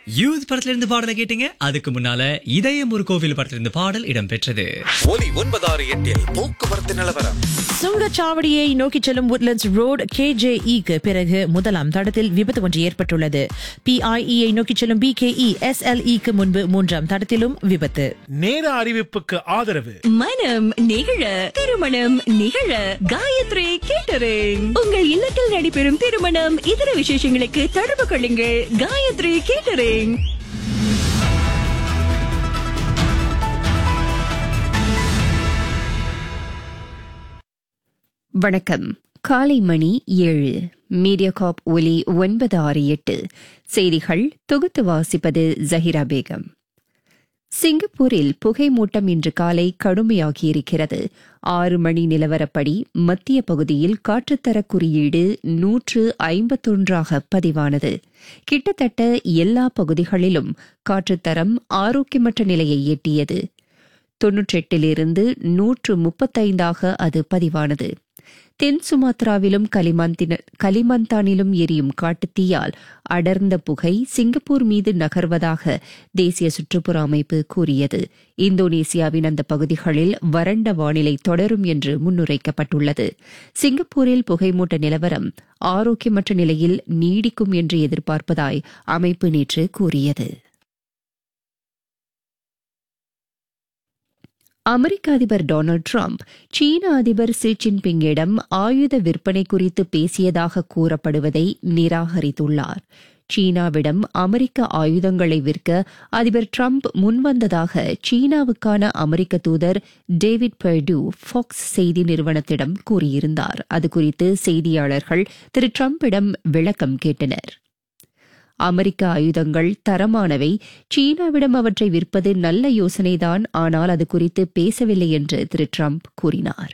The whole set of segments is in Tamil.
யூத் படத்துல இருந்து பாடலை கேட்டீங்க அதுக்கு முன்னால இதயம் ஒரு கோவில் படத்துல இருந்து பாடல் இடம்பெற்றது ஒலி ஒன்பதாறு எட்டில் போக்குவரத்து நிலவரம் சுங்கச்சாவடியை நோக்கி செல்லும் உட்லண்ட்ஸ் ரோடு கேஜேஇக்கு பிறகு முதலாம் தடத்தில் விபத்து ஒன்று ஏற்பட்டுள்ளது பிஐஇயை நோக்கி செல்லும் பிகேஇ எஸ்எல்இக்கு முன்பு மூன்றாம் தடத்திலும் விபத்து நேர அறிவிப்புக்கு ஆதரவு மனம் நிகழ திருமணம் நிகழ காயத்ரி கேட்டரிங் உங்கள் இல்லத்தில் நடைபெறும் திருமணம் இதர விசேஷங்களுக்கு தொடர்பு கொள்ளுங்கள் காயத்ரி கேட்டரிங் வணக்கம் காலை மணி ஏழு மீடியாகாப் ஒலி ஒன்பது ஆறு எட்டு செய்திகள் தொகுத்து வாசிப்பது ஜஹிரா பேகம் சிங்கப்பூரில் புகை மூட்டம் இன்று காலை கடுமையாகியிருக்கிறது ஆறு மணி நிலவரப்படி மத்திய பகுதியில் காற்றுத்தர குறியீடு நூற்று ஐம்பத்தொன்றாக பதிவானது கிட்டத்தட்ட எல்லா பகுதிகளிலும் காற்றுத்தரம் ஆரோக்கியமற்ற நிலையை எட்டியது தொன்னூற்றெட்டிலிருந்து நூற்று முப்பத்தைந்தாக அது பதிவானது தென் சுமாத்ராவிலும் கலிமந்தின கலிமந்தானிலும் எரியும் காட்டுத்தீயால் அடர்ந்த புகை சிங்கப்பூர் மீது நகர்வதாக தேசிய சுற்றுப்புற அமைப்பு கூறியது இந்தோனேசியாவின் அந்த பகுதிகளில் வறண்ட வானிலை தொடரும் என்று முன்னுரைக்கப்பட்டுள்ளது சிங்கப்பூரில் புகைமூட்ட நிலவரம் ஆரோக்கியமற்ற நிலையில் நீடிக்கும் என்று எதிர்பார்ப்பதாய் அமைப்பு நேற்று கூறியது அமெரிக்க அதிபர் டொனால்டு டிரம்ப் சீன அதிபர் சி ஜின்பிங்கிடம் ஆயுத விற்பனை குறித்து பேசியதாக கூறப்படுவதை நிராகரித்துள்ளார் சீனாவிடம் அமெரிக்க ஆயுதங்களை விற்க அதிபர் டிரம்ப் முன்வந்ததாக சீனாவுக்கான அமெரிக்க தூதர் டேவிட் பெர்டு ஃபாக்ஸ் செய்தி நிறுவனத்திடம் கூறியிருந்தார் அது குறித்து செய்தியாளர்கள் திரு டிரம்பிடம் விளக்கம் கேட்டனர் அமெரிக்க ஆயுதங்கள் தரமானவை சீனாவிடம் அவற்றை விற்பது நல்ல யோசனைதான் ஆனால் அது குறித்து பேசவில்லை என்று திரு டிரம்ப் கூறினார்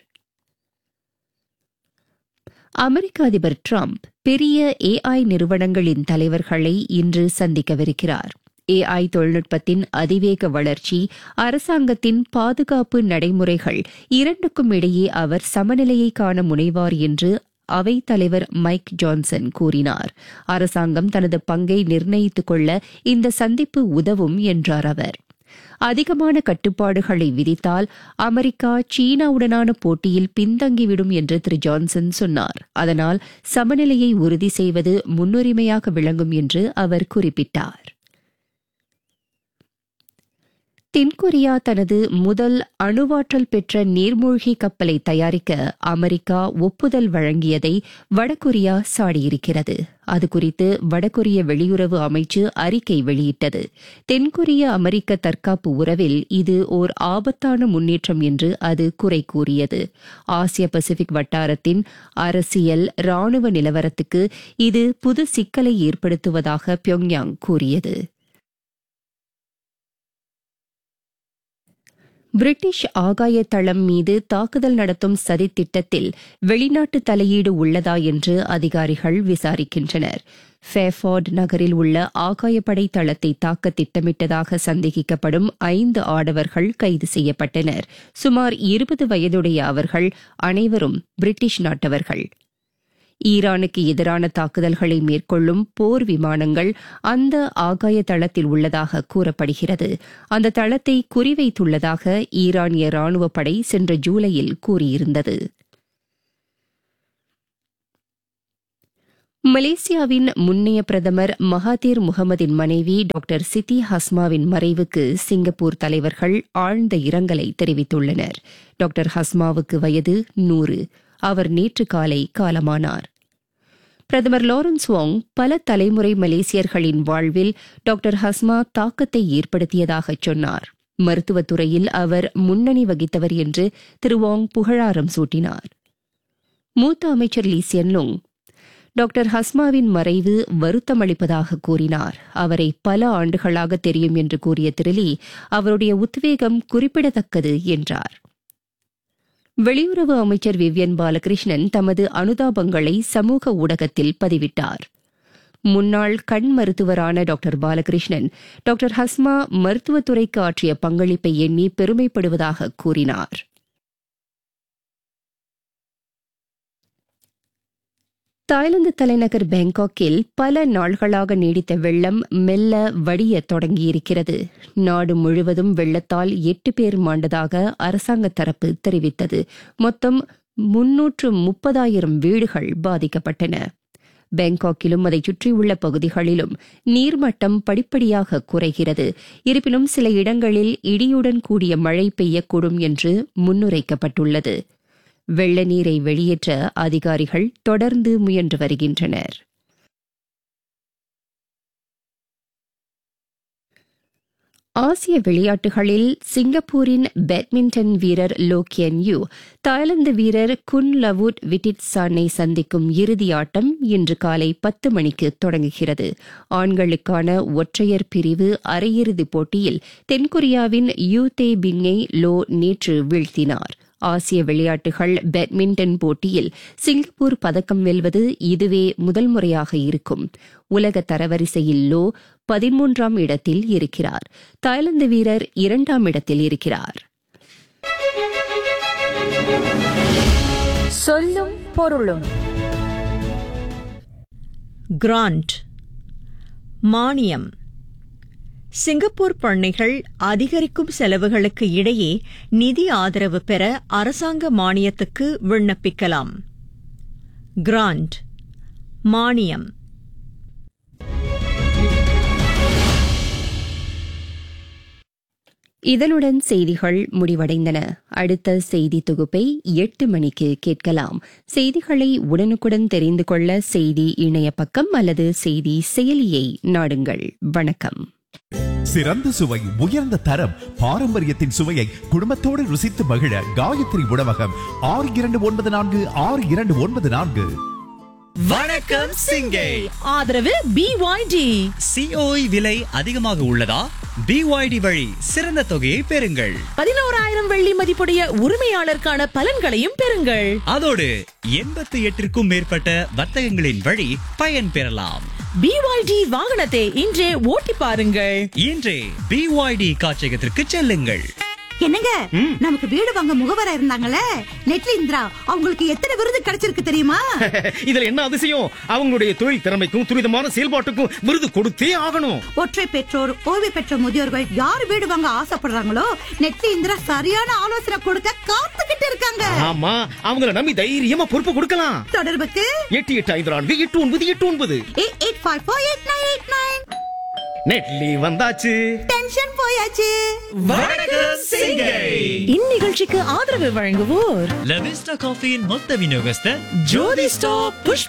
அமெரிக்க அதிபர் டிரம்ப் பெரிய ஏஐ நிறுவனங்களின் தலைவர்களை இன்று சந்திக்கவிருக்கிறார் ஏஐ தொழில்நுட்பத்தின் அதிவேக வளர்ச்சி அரசாங்கத்தின் பாதுகாப்பு நடைமுறைகள் இரண்டுக்கும் இடையே அவர் சமநிலையை காண முனைவார் என்று அவைத் தலைவர் மைக் ஜான்சன் கூறினார் அரசாங்கம் தனது பங்கை நிர்ணயித்துக் கொள்ள இந்த சந்திப்பு உதவும் என்றார் அவர் அதிகமான கட்டுப்பாடுகளை விதித்தால் அமெரிக்கா சீனாவுடனான போட்டியில் பின்தங்கிவிடும் என்று திரு ஜான்சன் சொன்னார் அதனால் சமநிலையை உறுதி செய்வது முன்னுரிமையாக விளங்கும் என்று அவர் குறிப்பிட்டார் தென்கொரியா தனது முதல் அணுவாற்றல் பெற்ற நீர்மூழ்கி கப்பலை தயாரிக்க அமெரிக்கா ஒப்புதல் வழங்கியதை வடகொரியா சாடியிருக்கிறது அது குறித்து வடகொரிய வெளியுறவு அமைச்சு அறிக்கை வெளியிட்டது தென்கொரிய அமெரிக்க தற்காப்பு உறவில் இது ஓர் ஆபத்தான முன்னேற்றம் என்று அது குறை கூறியது ஆசிய பசிபிக் வட்டாரத்தின் அரசியல் ராணுவ நிலவரத்துக்கு இது புது சிக்கலை ஏற்படுத்துவதாக பியோங்யாங் கூறியது பிரிட்டிஷ் ஆகாய தளம் மீது தாக்குதல் நடத்தும் சதி திட்டத்தில் வெளிநாட்டு தலையீடு உள்ளதா என்று அதிகாரிகள் விசாரிக்கின்றனர் ஃபேஃபார்ட் நகரில் உள்ள ஆகாயப்படை தளத்தை தாக்க திட்டமிட்டதாக சந்தேகிக்கப்படும் ஐந்து ஆடவர்கள் கைது செய்யப்பட்டனர் சுமார் இருபது வயதுடைய அவர்கள் அனைவரும் பிரிட்டிஷ் நாட்டவர்கள் ஈரானுக்கு எதிரான தாக்குதல்களை மேற்கொள்ளும் போர் விமானங்கள் அந்த ஆகாய தளத்தில் உள்ளதாக கூறப்படுகிறது அந்த தளத்தை குறிவைத்துள்ளதாக ஈரானிய ராணுவ படை சென்ற ஜூலையில் கூறியிருந்தது மலேசியாவின் முன்னைய பிரதமர் மகாதீர் முகமதின் மனைவி டாக்டர் சித்தி ஹஸ்மாவின் மறைவுக்கு சிங்கப்பூர் தலைவர்கள் ஆழ்ந்த இரங்கலை தெரிவித்துள்ளனர் டாக்டர் ஹஸ்மாவுக்கு வயது நூறு அவர் நேற்று காலை காலமானார் பிரதமர் லாரன்ஸ் வாங் பல தலைமுறை மலேசியர்களின் வாழ்வில் டாக்டர் ஹஸ்மா தாக்கத்தை ஏற்படுத்தியதாக சொன்னார் மருத்துவத்துறையில் அவர் முன்னணி வகித்தவர் என்று திரு வாங் புகழாரம் சூட்டினார் மூத்த அமைச்சர் லீ சியன்லுங் டாக்டர் ஹஸ்மாவின் மறைவு வருத்தமளிப்பதாக கூறினார் அவரை பல ஆண்டுகளாக தெரியும் என்று கூறிய திருலி அவருடைய உத்வேகம் குறிப்பிடத்தக்கது என்றார் வெளியுறவு அமைச்சர் விவ்யன் பாலகிருஷ்ணன் தமது அனுதாபங்களை சமூக ஊடகத்தில் பதிவிட்டார் முன்னாள் கண் மருத்துவரான டாக்டர் பாலகிருஷ்ணன் டாக்டர் ஹஸ்மா மருத்துவத்துறைக்கு ஆற்றிய பங்களிப்பை எண்ணி பெருமைப்படுவதாக கூறினார் தாய்லாந்து தலைநகர் பேங்காக்கில் பல நாள்களாக நீடித்த வெள்ளம் மெல்ல வடிய தொடங்கியிருக்கிறது நாடு முழுவதும் வெள்ளத்தால் எட்டு பேர் மாண்டதாக அரசாங்க தரப்பு தெரிவித்தது மொத்தம் முன்னூற்று முப்பதாயிரம் வீடுகள் பாதிக்கப்பட்டன பேங்காக்கிலும் அதைச் சுற்றியுள்ள பகுதிகளிலும் நீர்மட்டம் படிப்படியாக குறைகிறது இருப்பினும் சில இடங்களில் இடியுடன் கூடிய மழை பெய்யக்கூடும் என்று முன்னுரைக்கப்பட்டுள்ளது வெள்ள நீரை வெளியேற்ற அதிகாரிகள் தொடர்ந்து முயன்று வருகின்றனர் ஆசிய விளையாட்டுகளில் சிங்கப்பூரின் பேட்மிண்டன் வீரர் லோ கியன் யூ தாய்லாந்து வீரர் குன் லவுட் விட்டிட்சானை சந்திக்கும் இறுதி ஆட்டம் இன்று காலை பத்து மணிக்கு தொடங்குகிறது ஆண்களுக்கான ஒற்றையர் பிரிவு அரையிறுதிப் போட்டியில் தென்கொரியாவின் யூ தே பிங்கை லோ நேற்று வீழ்த்தினார் ஆசிய விளையாட்டுகள் பேட்மிண்டன் போட்டியில் சிங்கப்பூர் பதக்கம் வெல்வது இதுவே முதல் முறையாக இருக்கும் உலக தரவரிசையில் லோ பதிமூன்றாம் இடத்தில் இருக்கிறார் தாய்லாந்து வீரர் இரண்டாம் இடத்தில் இருக்கிறார் சொல்லும் பொருளும் கிராண்ட் மானியம் சிங்கப்பூர் பண்ணைகள் அதிகரிக்கும் செலவுகளுக்கு இடையே நிதி ஆதரவு பெற அரசாங்க மானியத்துக்கு விண்ணப்பிக்கலாம் கிராண்ட் மானியம் இதனுடன் செய்திகள் முடிவடைந்தன அடுத்த செய்தி தொகுப்பை எட்டு மணிக்கு கேட்கலாம் செய்திகளை உடனுக்குடன் தெரிந்து கொள்ள செய்தி இணைய பக்கம் அல்லது செய்தி செயலியை நாடுங்கள் வணக்கம் சிறந்த சுவை உயர்ந்த தரம் பாரம்பரியத்தின் சுவையை குடும்பத்தோடு ருசித்து மகிழ காயத்ரி உணவகம் ஆறு இரண்டு ஒன்பது நான்கு ஆறு இரண்டு ஒன்பது நான்கு வணக்கம் சிங்கை ஆதரவு பிஒய்டி சிஓஇ விலை அதிகமாக உள்ளதா பிஒய்டி வழி சிறந்த தொகையை பெறுங்கள் பதினோராயிரம் வெள்ளி மதிப்புடைய உரிமையாளருக்கான பலன்களையும் பெறுங்கள் அதோடு எண்பத்தி எட்டிற்கும் மேற்பட்ட வர்த்தகங்களின் வழி பயன் பெறலாம் பிஒய்டி வாகனத்தை இன்றே ஓட்டி பாருங்கள் இன்றே பிஒய்டி காட்சியகத்திற்கு செல்லுங்கள் என்னங்க நமக்கு வீடு வாங்க முகவரா இருந்தாங்கல்ல நெட்லி இந்திரா அவங்களுக்கு எத்தனை விருது கிடைச்சிருக்கு தெரியுமா இதுல என்ன அதிசயம் அவங்களுடைய தொழில் திறமைக்கும் துரிதமான செயல்பாட்டுக்கும் விருது கொடுத்தே ஆகணும் ஒற்றை பெற்றோர் ஓய்வு பெற்ற முதியோர்கள் யார் வீடு வாங்க ஆசைப்படுறாங்களோ நெட்லி இந்திரா சரியான ஆலோசனை கொடுக்க காத்துக்கிட்டு இருக்காங்க ஆமா அவங்கள நம்பி தைரியமா பொறுப்பு கொடுக்கலாம் தொடர்புக்கு எட்டு எட்டு ஐந்து நான்கு எட்டு ஒன்பது எட்டு ஒன்பது eight eight five four eight nine eight nine நெட்லி வந்தாச்சு டென்ஷன் போயாச்சு வணக்கம் சிங்கை இந்நிகழ்ச்சிக்கு ஆதரவு வழங்குவோர் லவிஸ்டா காஃபியின் மொத்த விநியோகஸ்தர் ஜோதி ஸ்டாப் புஷ்